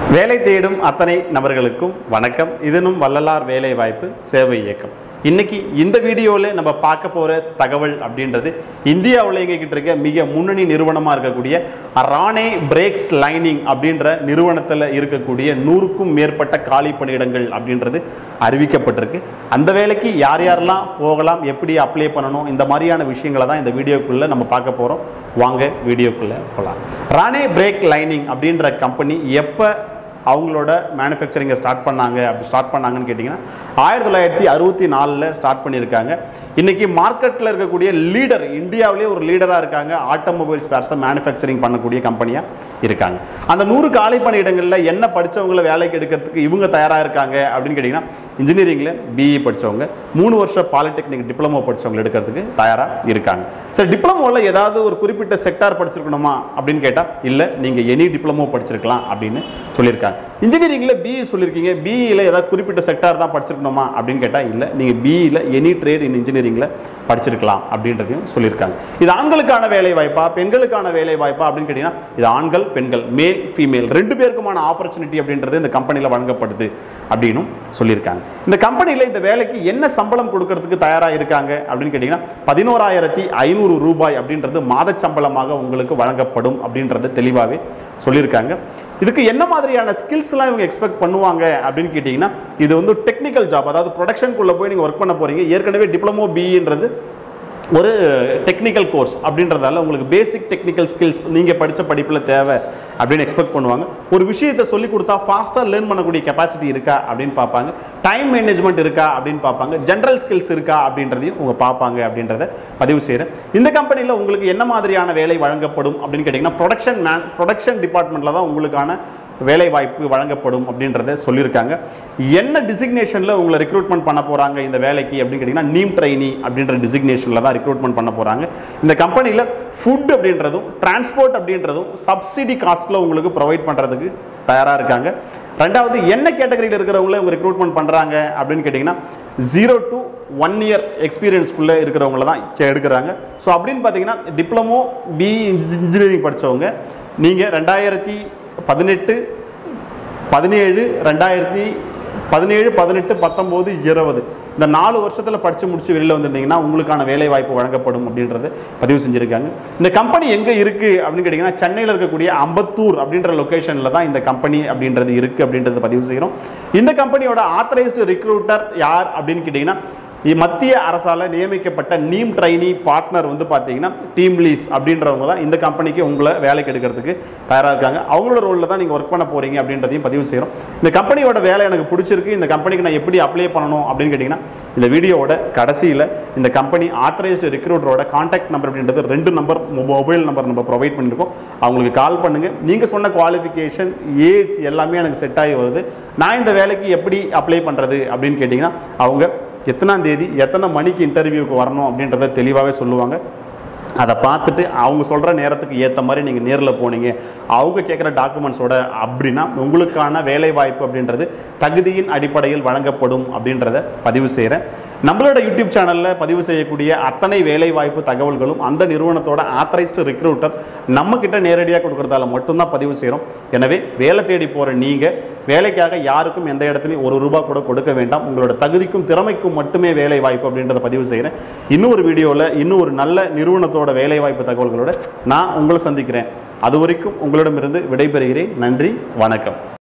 வேலை தேடும் அத்தனை நபர்களுக்கும் வணக்கம் இதனும் வள்ளலார் வேலை வாய்ப்பு சேவை இயக்கம் இன்னைக்கு இந்த வீடியோவில் நம்ம பார்க்க போகிற தகவல் அப்படின்றது இந்தியாவில் எங்ககிட்ட இருக்க மிக முன்னணி நிறுவனமாக இருக்கக்கூடிய ராணே பிரேக்ஸ் லைனிங் அப்படின்ற நிறுவனத்தில் இருக்கக்கூடிய நூறுக்கும் மேற்பட்ட காலி பணியிடங்கள் அப்படின்றது அறிவிக்கப்பட்டிருக்கு அந்த வேலைக்கு யார் யாரெல்லாம் போகலாம் எப்படி அப்ளை பண்ணணும் இந்த மாதிரியான விஷயங்களை தான் இந்த வீடியோக்குள்ளே நம்ம பார்க்க போகிறோம் வாங்க வீடியோக்குள்ளே போகலாம் ராணே பிரேக் லைனிங் அப்படின்ற கம்பெனி எப்போ அவங்களோட மேனுஃபேக்சரிங்கை ஸ்டார்ட் பண்ணாங்க அப்படி ஸ்டார்ட் பண்ணாங்கன்னு கேட்டிங்கன்னா ஆயிரத்தி தொள்ளாயிரத்தி அறுபத்தி நாலில் ஸ்டார்ட் பண்ணியிருக்காங்க இன்றைக்கி மார்க்கெட்டில் இருக்கக்கூடிய லீடர் இந்தியாவிலே ஒரு லீடராக இருக்காங்க ஆட்டோமொபைல் ஸ்பேர்ஸை மேனுஃபேக்சரிங் பண்ணக்கூடிய கம்பெனியாக இருக்காங்க அந்த நூறு காலி பணியிடங்களில் என்ன படித்தவங்கள வேலைக்கு எடுக்கிறதுக்கு இவங்க தயாராக இருக்காங்க அப்படின்னு கேட்டிங்கன்னா இன்ஜினியரிங்கில் பிஇ படித்தவங்க மூணு வருஷம் பாலிடெக்னிக் டிப்ளமோ படித்தவங்க எடுக்கிறதுக்கு தயாராக இருக்காங்க சரி டிப்ளமோவில் ஏதாவது ஒரு குறிப்பிட்ட செக்டார் படிச்சிருக்கணுமா அப்படின்னு கேட்டால் இல்லை நீங்கள் எனி டிப்ளமோ படிச்சிருக்கலாம் அப்படின்னு சொல்லியிருக்காங்க இன்ஜினியரிங்கில் பிஇ சொல்லியிருக்கீங்க பிஇயில் ஏதாவது குறிப்பிட்ட செக்டார் தான் படிச்சிருக்கணுமா அப்படின்னு கேட்டால் இல்லை நீங்கள் பிஇயில் எனி ட்ரேட் இன் இன்ஜினியரிங்கில் படிச்சிருக்கலாம் அப்படின்றதையும் சொல்லியிருக்காங்க இது ஆண்களுக்கான வேலை வாய்ப்பா பெண்களுக்கான வேலை வாய்ப்பா அப்படின்னு கேட்டிங்கன்னா இது ஆண்கள் பெண்கள் மேல் ஃபீமேல் ரெண்டு பேருக்குமான ஆப்பர்ச்சுனிட்டி அப்படின்றது இந்த கம்பெனியில் வழங்கப்படுது அப்படின்னும் சொல்லியிருக்காங்க இந்த கம்பெனியில் இந்த வேலைக்கு என்ன சம்பளம் கொடுக்கறதுக்கு தயாராக இருக்காங்க அப்படின்னு கேட்டிங்கன்னா பதினோராயிரத்தி ஐநூறு ரூபாய் அப்படின்றது மாத சம்பளமாக உங்களுக்கு வழங்கப்படும் அப்படின்றத தெளிவாகவே சொல்லியிருக்காங்க இதுக்கு என்ன மாதிரியான ஸ்கில்ஸ்லாம் இவங்க எக்ஸ்பெக்ட் பண்ணுவாங்க அப்படின்னு கேட்டிங்கன்னா இது வந்து டெக்னிக்கல் ஜாப் அதாவது ப்ரொடக்ஷனுக்குள்ளே போய் நீங்கள் ஒர்க் பண்ண போகிறீங்க ஏற்கனவே டிப்ளமோ பிஇன்றது ஒரு டெக்னிக்கல் கோர்ஸ் அப்படின்றதால உங்களுக்கு பேசிக் டெக்னிக்கல் ஸ்கில்ஸ் நீங்கள் படித்த படிப்பில் தேவை அப்படின்னு எக்ஸ்பெக்ட் பண்ணுவாங்க ஒரு விஷயத்தை சொல்லி கொடுத்தா ஃபாஸ்ட்டாக லேர்ன் பண்ணக்கூடிய கெப்பாசிட்டி இருக்கா அப்படின்னு பார்ப்பாங்க டைம் மேனேஜ்மெண்ட் இருக்கா அப்படின்னு பார்ப்பாங்க ஜென்ரல் ஸ்கில்ஸ் இருக்கா அப்படின்றதையும் உங்க பார்ப்பாங்க அப்படின்றத பதிவு செய்கிறேன் இந்த கம்பெனியில் உங்களுக்கு என்ன மாதிரியான வேலை வழங்கப்படும் அப்படின்னு கேட்டிங்கன்னா ப்ரொடக்ஷன் மேன் ப்ரொடக்ஷன் டிபார்ட்மெண்ட்டில் தான் உங்களுக்கான வேலை வாய்ப்பு வழங்கப்படும் அப்படின்றத சொல்லியிருக்காங்க என்ன டிசிக்னேஷனில் உங்களை ரெக்ரூட்மெண்ட் பண்ண போகிறாங்க இந்த வேலைக்கு அப்படின்னு கேட்டிங்கன்னா நீம் ட்ரைனி அப்படின்ற டிசிக்னேஷனில் தான் ரெக்ரூட்மெண்ட் பண்ண போகிறாங்க இந்த கம்பெனியில் ஃபுட் அப்படின்றதும் டிரான்ஸ்போர்ட் அப்படின்றதும் சப்சிடி காஸ்ட்டில் உங்களுக்கு ப்ரொவைட் பண்ணுறதுக்கு தயாராக இருக்காங்க ரெண்டாவது என்ன கேட்டகரியில் இருக்கிறவங்கள இவங்க ரெக்ரூட்மெண்ட் பண்ணுறாங்க அப்படின்னு கேட்டிங்கன்னா ஜீரோ டு ஒன் இயர் எக்ஸ்பீரியன்ஸ்க்குள்ளே இருக்கிறவங்கள தான் எடுக்கிறாங்க ஸோ அப்படின்னு பார்த்தீங்கன்னா டிப்ளமோ பிஇ இன்ஜினியரிங் படித்தவங்க நீங்கள் ரெண்டாயிரத்தி பதினெட்டு பதினேழு ரெண்டாயிரத்தி பதினேழு பதினெட்டு பத்தொம்போது இருபது இந்த நாலு வருஷத்தில் படித்து முடிச்சு வெளியில் வந்திருந்தீங்கன்னா உங்களுக்கான வேலை வாய்ப்பு வழங்கப்படும் அப்படின்றது பதிவு செஞ்சுருக்காங்க இந்த கம்பெனி எங்கே இருக்குது அப்படின்னு கேட்டிங்கன்னா சென்னையில் இருக்கக்கூடிய அம்பத்தூர் அப்படின்ற லொக்கேஷனில் தான் இந்த கம்பெனி அப்படின்றது இருக்குது அப்படின்றத பதிவு செய்கிறோம் இந்த கம்பெனியோட ஆத்தரைஸ்டு ரெக்ரூட்டர் யார் அப்படின்னு கேட்டிங்கன்னா இ- மத்திய அரசால் நியமிக்கப்பட்ட நீம் ட்ரைனி பார்ட்னர் வந்து பார்த்தீங்கன்னா டீம் லீஸ் அப்படின்றவங்க தான் இந்த கம்பெனிக்கு உங்களை வேலைக்கு எடுக்கிறதுக்கு தயாராக இருக்காங்க அவங்களோட ரோலில் தான் நீங்கள் ஒர்க் பண்ண போகிறீங்க அப்படின்றதையும் பதிவு செய்கிறோம் இந்த கம்பெனியோட வேலை எனக்கு பிடிச்சிருக்கு இந்த கம்பெனிக்கு நான் எப்படி அப்ளை பண்ணணும் அப்படின்னு கேட்டிங்கன்னா இந்த வீடியோவோட கடைசியில் இந்த கம்பெனி ஆத்தரைஸ்டு ரெக்ரூட்டரோட காண்டாக்ட் நம்பர் அப்படின்றது ரெண்டு நம்பர் மொபைல் நம்பர் நம்ம ப்ரொவைட் பண்ணியிருக்கோம் அவங்களுக்கு கால் பண்ணுங்கள் நீங்கள் சொன்ன குவாலிஃபிகேஷன் ஏஜ் எல்லாமே எனக்கு செட் ஆகி வருது நான் இந்த வேலைக்கு எப்படி அப்ளை பண்ணுறது அப்படின்னு கேட்டிங்கன்னா அவங்க எத்தனாம் தேதி எத்தனை மணிக்கு இன்டர்வியூக்கு வரணும் அப்படின்றத தெளிவாகவே சொல்லுவாங்க அதை பார்த்துட்டு அவங்க சொல்கிற நேரத்துக்கு ஏற்ற மாதிரி நீங்கள் நேரில் போனீங்க அவங்க கேட்குற டாக்குமெண்ட்ஸோட அப்படின்னா உங்களுக்கான வேலை வாய்ப்பு அப்படின்றது தகுதியின் அடிப்படையில் வழங்கப்படும் அப்படின்றத பதிவு செய்கிறேன் நம்மளோட யூடியூப் சேனலில் பதிவு செய்யக்கூடிய அத்தனை வேலை வாய்ப்பு தகவல்களும் அந்த நிறுவனத்தோட ஆத்தரைஸ்டு ரெக்ரூட்டர் நம்மக்கிட்ட நேரடியாக கொடுக்குறதால மட்டும்தான் பதிவு செய்கிறோம் எனவே வேலை தேடி போகிற நீங்கள் வேலைக்காக யாருக்கும் எந்த இடத்துலையும் ஒரு ரூபா கூட கொடுக்க வேண்டாம் உங்களோட தகுதிக்கும் திறமைக்கும் மட்டுமே வேலை வாய்ப்பு அப்படின்றத பதிவு செய்கிறேன் இன்னும் ஒரு வீடியோவில் இன்னும் ஒரு நல்ல நிறுவனத்தோட வேலை வாய்ப்பு தகவல்களோட நான் உங்களை சந்திக்கிறேன் அது வரைக்கும் உங்களிடமிருந்து விடைபெறுகிறேன் நன்றி வணக்கம்